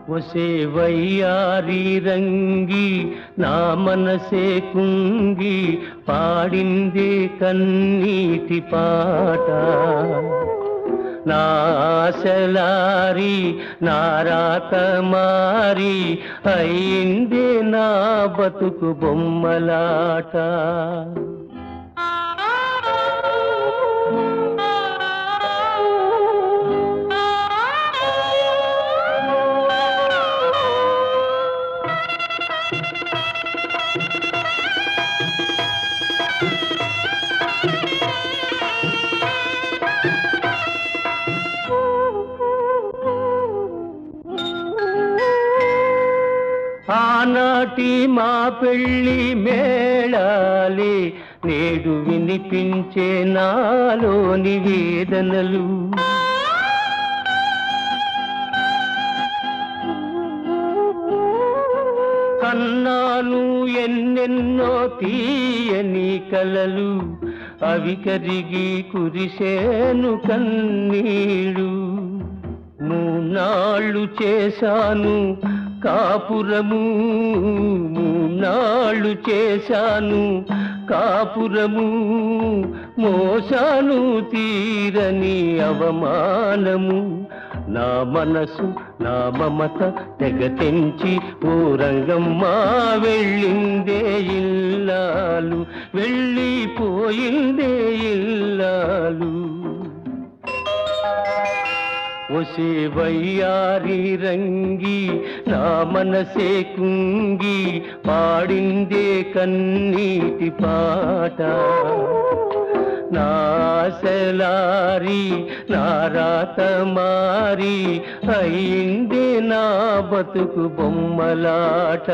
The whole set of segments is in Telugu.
ఒసే వయ్యారి రంగి నా మనసే కుంగి పాడిందే కన్నీటి పాట నా ఆశలారి నా రాత మారి అయిందే నా బతుకు బొమ్మలాట ఆనాటి మా పెళ్ళి మేళాలి నేడు వినిపించే నాలోని వేదనలు కన్నాను ఎన్నెన్నో తీయని కలలు అవి కరిగి కురిసేను కన్నీళ్ళు మూనాళ్ళు చేశాను కాపురము మూనాళ్ళు చేశాను కాపురము మోసాను తీరని అవమానము నా మనసు నా మమత తెగ తెంచి ఓ రంగమ్మ వెళ్ళిందే ఇల్లాలు వెళ్ళిపోయిందే ఇల్లాలు ఒసే వయ్యారి రంగి నా మనసే కుంగి పాడిందే కన్నీటి పాట నాశలారి నా రాత మారి అయిందే నా బతుకు బొమ్మలాట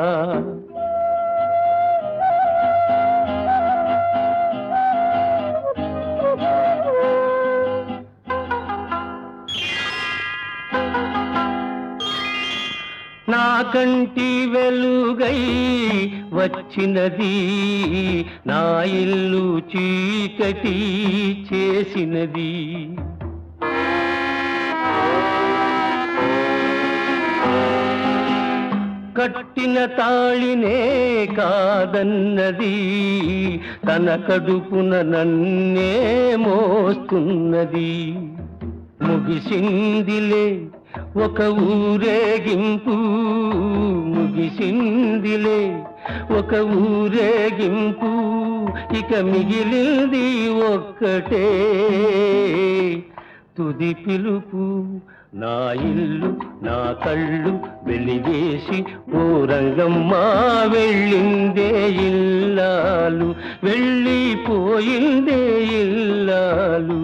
నా కంటి వెలుగై వచ్చినది నా ఇల్లు చీకటి చేసినది కట్టిన తాళినే కాదన్నది తన కడుపున నన్నే మోస్తున్నది ముగిసిందిలే ఒక ఊరేగింపు ముగిసిందిలే ఒక ఊరేగింపు ఇక మిగిలింది ఒక్కటే తుది పిలుపు నా ఇల్లు నా కళ్ళు వెలివేసి ఓ రంగమ్మ వెళ్ళిందే ఇల్లాలు వెళ్ళిపోయిందే ఇల్లాలు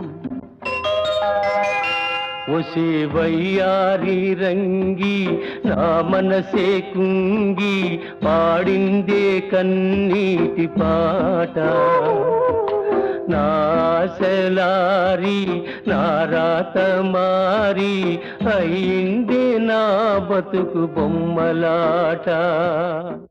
ఒసే వయ్యారి రంగి నా మనసే కుంగి పాడిందే కన్నీటి పాట నాశలారి నా రాత మారి అయిందే నా బతుకు బొమ్మలాట